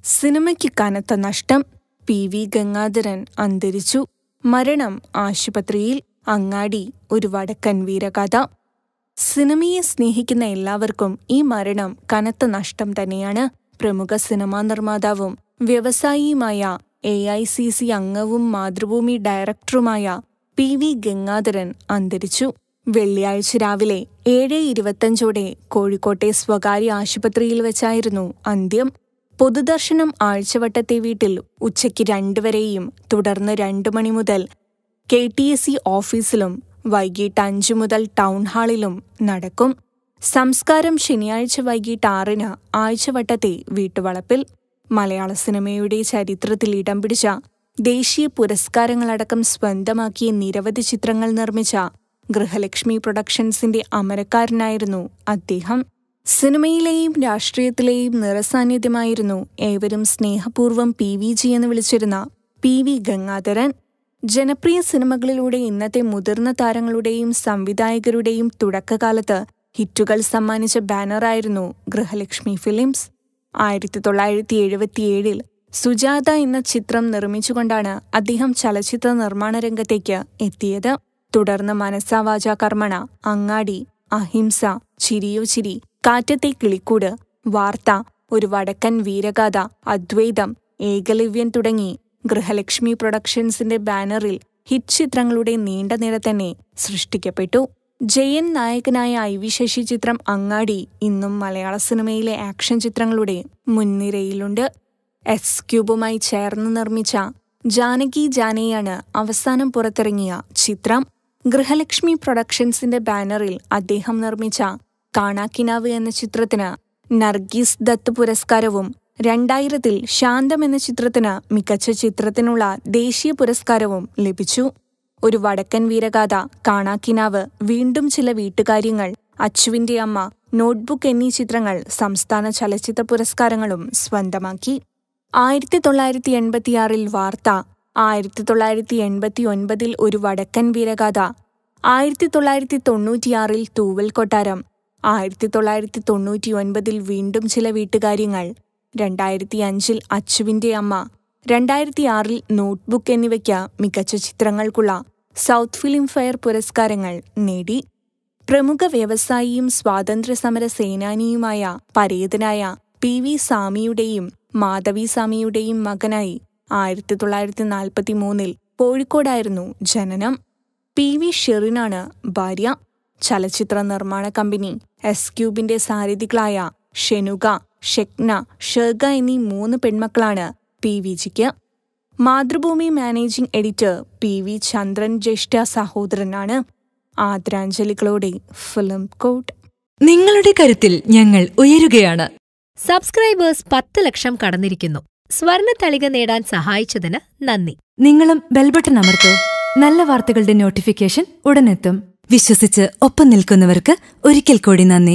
സിനിമയ്ക്ക് കനത്ത നഷ്ടം പി വി ഗംഗാധരൻ അന്തരിച്ചു മരണം ആശുപത്രിയിൽ അങ്ങാടി ഒരു വടക്കൻ വീരകഥ സിനിമയെ സ്നേഹിക്കുന്ന എല്ലാവർക്കും ഈ മരണം കനത്ത നഷ്ടം തന്നെയാണ് പ്രമുഖ സിനിമാ നിർമ്മാതാവും വ്യവസായിയുമായ എ ഐ സി സി അംഗവും മാതൃഭൂമി ഡയറക്ടറുമായ പി വി ഗംഗാധരൻ അന്തരിച്ചു വെള്ളിയാഴ്ച രാവിലെ ഏഴ് ഇരുപത്തഞ്ചോടെ കോഴിക്കോട്ടെ സ്വകാര്യ ആശുപത്രിയിൽ വെച്ചായിരുന്നു അന്ത്യം പൊതുദർശനം ആഴ്ചവട്ടത്തെ വീട്ടിൽ ഉച്ചയ്ക്ക് രണ്ടുവരെയും തുടർന്ന് രണ്ടു മണി മുതൽ കെ ടി എസ് സി ഓഫീസിലും വൈകിട്ട് അഞ്ചു മുതൽ ടൗൺ ഹാളിലും നടക്കും സംസ്കാരം ശനിയാഴ്ച വൈകിട്ട് ആറിന് ആഴ്ചവട്ടത്തെ വീട്ടുവളപ്പിൽ മലയാള സിനിമയുടെ ചരിത്രത്തിൽ ഇടം പിടിച്ച ദേശീയ പുരസ്കാരങ്ങളടക്കം സ്വന്തമാക്കിയ നിരവധി ചിത്രങ്ങൾ നിർമ്മിച്ച ഗൃഹലക്ഷ്മി പ്രൊഡക്ഷൻസിന്റെ അമരക്കാരനായിരുന്നു അദ്ദേഹം സിനിമയിലെയും രാഷ്ട്രീയത്തിലെയും നിറസാന്നിധ്യമായിരുന്നു ഏവരും സ്നേഹപൂർവ്വം പി വി ജി എന്ന് വിളിച്ചിരുന്ന പി വി ഗംഗാധരൻ ജനപ്രിയ സിനിമകളിലൂടെ ഇന്നത്തെ മുതിർന്ന താരങ്ങളുടെയും സംവിധായകരുടെയും തുടക്കകാലത്ത് ഹിറ്റുകൾ സമ്മാനിച്ച ബാനറായിരുന്നു ഗൃഹലക്ഷ്മി ഫിലിംസ് ആയിരത്തി തൊള്ളായിരത്തി എഴുപത്തിയേഴിൽ സുജാത എന്ന ചിത്രം നിർമ്മിച്ചുകൊണ്ടാണ് അദ്ദേഹം ചലച്ചിത്ര നിർമ്മാണ രംഗത്തേക്ക് എത്തിയത് തുടർന്ന് മനസ്സാവാച കർമ്മണ അങ്ങാടി അഹിംസ ചിരിയോ ചിരി കാറ്റത്തെ കിളിക്കൂട് വാർത്ത ഒരു വടക്കൻ വീരഗാഥ അദ്വൈതം ഏകലവ്യൻ തുടങ്ങി ഗൃഹലക്ഷ്മി പ്രൊഡക്ഷൻസിന്റെ ബാനറിൽ ഹിറ്റ് ചിത്രങ്ങളുടെ നീണ്ട നിര തന്നെ സൃഷ്ടിക്കപ്പെട്ടു ജയൻ നായകനായ ഐ വി ശശി ചിത്രം അങ്ങാടി ഇന്നും മലയാള സിനിമയിലെ ആക്ഷൻ ചിത്രങ്ങളുടെ മുൻനിരയിലുണ്ട് എസ് ക്യൂബുമായി ചേർന്ന് നിർമ്മിച്ച ജാനകി ജാനയാണ് അവസാനം പുറത്തിറങ്ങിയ ചിത്രം ഗൃഹലക്ഷ്മി പ്രൊഡക്ഷൻസിന്റെ ബാനറിൽ അദ്ദേഹം നിർമ്മിച്ച കാണാക്കിനാവ് എന്ന ചിത്രത്തിന് നർഗീസ് ദത്ത് പുരസ്കാരവും രണ്ടായിരത്തിൽ ശാന്തം എന്ന ചിത്രത്തിന് മികച്ച ചിത്രത്തിനുള്ള ദേശീയ പുരസ്കാരവും ലഭിച്ചു ഒരു വടക്കൻ വീരഗാഥ കാണാക്കിനാവ് വീണ്ടും ചില വീട്ടുകാര്യങ്ങൾ അച്ചുവിന്റെ അമ്മ നോട്ട്ബുക്ക് എന്നീ ചിത്രങ്ങൾ സംസ്ഥാന ചലച്ചിത്ര പുരസ്കാരങ്ങളും സ്വന്തമാക്കി ആയിരത്തി തൊള്ളായിരത്തി എൺപത്തിയാറിൽ വാർത്ത ആയിരത്തി തൊള്ളായിരത്തി എൺപത്തി ഒൻപതിൽ ഒരു വടക്കൻ വീരഗാഥ ആയിരത്തി തൊള്ളായിരത്തി തൊണ്ണൂറ്റിയാറിൽ തൂവൽ കൊട്ടാരം ആയിരത്തി തൊള്ളായിരത്തി തൊണ്ണൂറ്റി ഒൻപതിൽ വീണ്ടും ചില വീട്ടുകാര്യങ്ങൾ രണ്ടായിരത്തി അഞ്ചിൽ അച്ചുവിന്റെ അമ്മ രണ്ടായിരത്തി ആറിൽ നോട്ട്ബുക്ക് എന്നിവയ്ക്ക് മികച്ച ചിത്രങ്ങൾക്കുള്ള സൗത്ത് ഫിലിം ഫെയർ പുരസ്കാരങ്ങൾ നേടി പ്രമുഖ വ്യവസായിയും സ്വാതന്ത്ര്യസമര സേനാനിയുമായ പരേതനായ പി വി സാമിയുടെയും മാധവി സാമിയുടെയും മകനായി ആയിരത്തി തൊള്ളായിരത്തി നാൽപ്പത്തി മൂന്നിൽ കോഴിക്കോടായിരുന്നു ജനനം പി വി ഷെറിനാണ് ഭാര്യ ചലച്ചിത്ര നിർമ്മാണ കമ്പനി എസ് ക്യൂബിന്റെ സാരഥികളായ ഷെനുക ഷെക്ന ഷെർഗ എന്നീ മൂന്ന് പെൺമക്കളാണ് പി വി ജിക്ക് Mathrubhumi managing editor P V Chandran ജ്യേഷ്ഠ സഹോദരനാണ് ആദരാഞ്ജലികളോടെ ഫിലിം കോട്ട് നിങ്ങളുടെ കരുത്തിൽ ഞങ്ങൾ ഉയരുകയാണ് സബ്സ്ക്രൈബേഴ്സ് പത്ത് ലക്ഷം കടന്നിരിക്കുന്നു സ്വർണ തളിക നേടാൻ സഹായിച്ചതിന് നന്ദി നിങ്ങളും ബെൽബട്ടൺ അമർത്തോ നല്ല വാർത്തകളുടെ നോട്ടിഫിക്കേഷൻ ഉടനെത്തും വിശ്വസിച്ച് ഒപ്പം നിൽക്കുന്നവർക്ക് ഒരിക്കൽ കൂടി നന്ദി